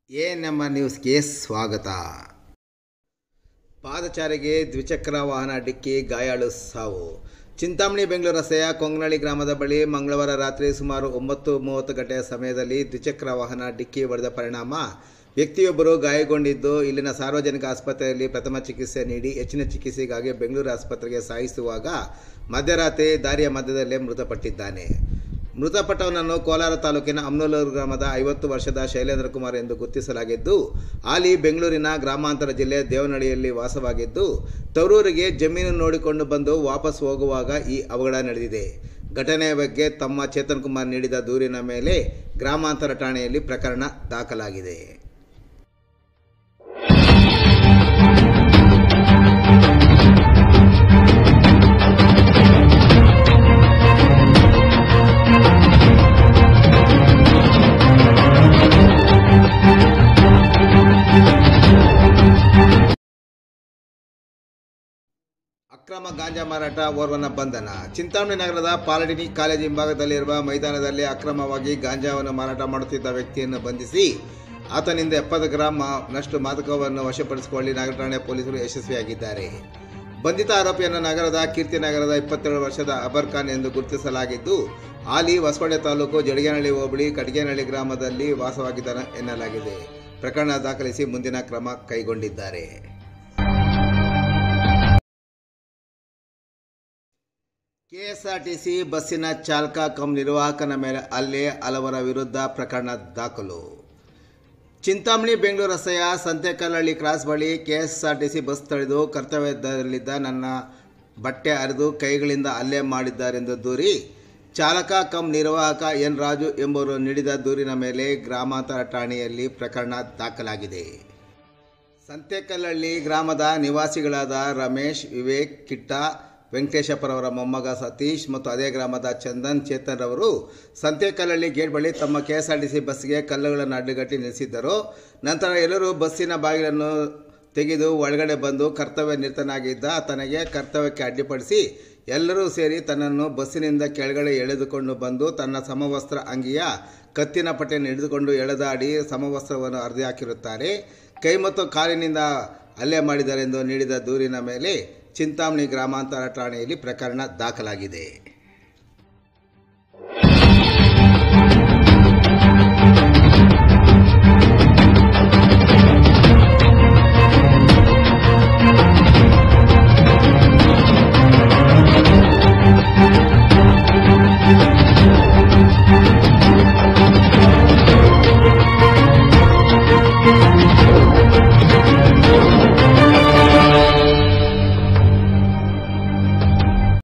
A ನಮ್ಮ ನ್ಯೂಸ್ಗೆ ಸ್ವಾಗತ ಪಾದಚಾರಿಗೆ ದ್ವಿಚಕ್ರ ವಾಹನ ಡಿಕ್ಕಿ ಗಾಯಾಳು ಸಾವು ಚಿಂತಾಮಣಿ ಬೆಂಗಳೂರು ರಸ್ತೆಯ ಕೊಂಗನಳ್ಳಿ ಗ್ರಾಮದ ಬಳಿ ಮಂಗಳವಾರ ರಾತ್ರಿ ಸುಮಾರು ಒಂಬತ್ತು ಮೂವತ್ತು ಗಂಟೆಯ ಸಮಯದಲ್ಲಿ ದ್ವಿಚಕ್ರ ವಾಹನ ಡಿಕ್ಕಿ ಹೊಡೆದ ಪರಿಣಾಮ ವ್ಯಕ್ತಿಯೊಬ್ಬರು ಗಾಯಗೊಂಡಿದ್ದು ಇಲ್ಲಿನ ಸಾರ್ವಜನಿಕ ಆಸ್ಪತ್ರೆಯಲ್ಲಿ ಪ್ರಥಮ ಚಿಕಿತ್ಸೆ ನೀಡಿ ಹೆಚ್ಚಿನ ಚಿಕಿತ್ಸೆಗಾಗಿ ಬೆಂಗಳೂರು ಆಸ್ಪತ್ರೆಗೆ ಸಾಗಿಸುವಾಗ ಮಧ್ಯರಾತ್ರಿ ದಾರಿಯ ಮಧ್ಯದಲ್ಲೇ ಮೃತಪಟ್ಟಿದ್ದಾನೆ ಮೃತಪಟ್ಟವನನ್ನು ಕೋಲಾರ ತಾಲೂಕಿನ ಅಮ್ನೂಲೂರು ಗ್ರಾಮದ ಐವತ್ತು ವರ್ಷದ ಶೈಲೇಂದ್ರ ಕುಮಾರ್ ಎಂದು ಗುರುತಿಸಲಾಗಿದ್ದು ಆಲಿ ಬೆಂಗಳೂರಿನ ಗ್ರಾಮಾಂತರ ಜಿಲ್ಲೆ ದೇವನಹಳ್ಳಿಯಲ್ಲಿ ವಾಸವಾಗಿದ್ದು ತರೂರಿಗೆ ಜಮೀನು ನೋಡಿಕೊಂಡು ಬಂದು ವಾಪಸ್ ಹೋಗುವಾಗ ಈ ಅವಘಡ ನಡೆದಿದೆ ಘಟನೆಯ ಬಗ್ಗೆ ತಮ್ಮ ಚೇತನ್ ಕುಮಾರ್ ನೀಡಿದ ದೂರಿನ ಮೇಲೆ ಗ್ರಾಮಾಂತರ ಠಾಣೆಯಲ್ಲಿ ಪ್ರಕರಣ ದಾಖಲಾಗಿದೆ ಅಕ್ರಮ ಗಾಂಜಾ ಮಾರಾಟ ಓರ್ವನ ಬಂಧನ ಚಿಂತಾಮಣಿ ನಗರದ ಪಾಲಡಿನಿ ಕಾಲೇಜು ಹಿಂಭಾಗದಲ್ಲಿರುವ ಮೈದಾನದಲ್ಲಿ ಅಕ್ರಮವಾಗಿ ಗಾಂಜಾವನ್ನು ಮಾರಾಟ ಮಾಡುತ್ತಿದ್ದ ವ್ಯಕ್ತಿಯನ್ನು ಬಂಧಿಸಿ ಆತನಿಂದ ಎಪ್ಪತ್ತು ಗ್ರಾಂ ಮಾ- ನಷ್ಟು ಮಾದಕವನ್ನು ವಶಪಡಿಸಿಕೊಳ್ಳಿ ನಗರ ಠಾಣೆ ಪೊಲೀಸರು ಯಶಸ್ವಿಯಾಗಿದ್ದಾರೆ ಬಂಧಿತ ಆರೋಪಿಯನ್ನು ನಗರದ ಕೀರ್ತಿನಗರದ ಇಪ್ಪತ್ತೇಳು ವರ್ಷದ ಅಬರ್ ಖಾನ್ ಎಂದು ಗುರುತಿಸಲಾಗಿದ್ದು ಆಲಿ ಹೊಸಪೇಟೆ ತಾಲೂಕು ಜಡಿಗೇನಹಳ್ಳಿ ಹೋಬಳಿ ಕಡಿಗೇನಹಳ್ಳಿ ಗ್ರಾಮದಲ್ಲಿ ವಾಸವಾಗಿದ್ದಾನೆ ಎನ್ನಲಾಗಿದೆ ಪ್ರಕರಣ ದಾಖಲಿಸಿ ಮುಂದಿನ ಕ್ರಮ ಕೈಗೊಂಡಿದ್ದಾರೆ ಕೆಎಸ್ಆರ್ಟಿಸಿ ಬಸ್ಸಿನ ಚಾಲಕ ಕಮ್ ನಿರ್ವಾಹಕನ ಮೇಲೆ ಹಲ್ಲೆ ಹಲವರ ವಿರುದ್ಧ ಪ್ರಕರಣ ದಾಖಲು ಚಿಂತಾಮಣಿ ಬೆಂಗಳೂರು ರಸ್ತೆಯ ಸಂತೆಕಲ್ಲಹಳ್ಳಿ ಕ್ರಾಸ್ ಬಳಿ ಕೆಎಸ್ಆರ್ಟಿಸಿ ಬಸ್ ತಡೆದು ಕರ್ತವ್ಯದಲ್ಲಿದ್ದ ನನ್ನ ಬಟ್ಟೆ ಹರಿದು ಕೈಗಳಿಂದ ಹಲ್ಲೆ ಮಾಡಿದ್ದಾರೆಂದು ದೂರಿ ಚಾಲಕ ಕಮ್ ನಿರ್ವಾಹಕ ಎನ್ ರಾಜು ಎಂಬುವರು ನೀಡಿದ ದೂರಿನ ಮೇಲೆ ಗ್ರಾಮಾಂತರ ಠಾಣೆಯಲ್ಲಿ ಪ್ರಕರಣ ದಾಖಲಾಗಿದೆ ಸಂತೆಕಲ್ಲಹಳ್ಳಿ ಗ್ರಾಮದ ನಿವಾಸಿಗಳಾದ ರಮೇಶ್ ವಿವೇಕ್ ಕಿಟ್ಟ ವೆಂಕಟೇಶಪ್ಪರವರ ಮೊಮ್ಮಗ ಸತೀಶ್ ಮತ್ತು ಅದೇ ಗ್ರಾಮದ ಚಂದನ್ ಚೇತನ್ ರವರು ಸಂತೆಕಲ್ಲಹಳ್ಳಿ ಗೇಟ್ ಬಳಿ ತಮ್ಮ ಕೆಎಸ್ಆರ್ಟಿಸಿ ಬಸ್ಗೆ ಕಲ್ಲುಗಳನ್ನು ಅಡ್ಡುಗಟ್ಟಿ ನಿಲ್ಲಿಸಿದ್ದರು ನಂತರ ಎಲ್ಲರೂ ಬಸ್ಸಿನ ಬಾಗಿಲನ್ನು ತೆಗೆದು ಒಳಗಡೆ ಬಂದು ಕರ್ತವ್ಯ ನಿರತನಾಗಿದ್ದ ತನಗೆ ಕರ್ತವ್ಯಕ್ಕೆ ಅಡ್ಡಿಪಡಿಸಿ ಎಲ್ಲರೂ ಸೇರಿ ತನ್ನನ್ನು ಬಸ್ಸಿನಿಂದ ಕೆಳಗಡೆ ಎಳೆದುಕೊಂಡು ಬಂದು ತನ್ನ ಸಮವಸ್ತ್ರ ಅಂಗಿಯ ಕತ್ತಿನ ಪಟ್ಟೆಯನ್ನು ಹಿಡಿದುಕೊಂಡು ಎಳೆದಾಡಿ ಸಮವಸ್ತ್ರವನ್ನು ಹರಿದು ಹಾಕಿರುತ್ತಾರೆ ಕೈ ಮತ್ತು ಕಾಲಿನಿಂದ ಹಲ್ಲೆ ಮಾಡಿದ್ದಾರೆಂದು ನೀಡಿದ ದೂರಿನ ಮೇಲೆ ಚಿಂತಾಮಣಿ ಗ್ರಾಮಾಂತರ ಠಾಣೆಯಲ್ಲಿ ಪ್ರಕರಣ ದಾಖಲಾಗಿದೆ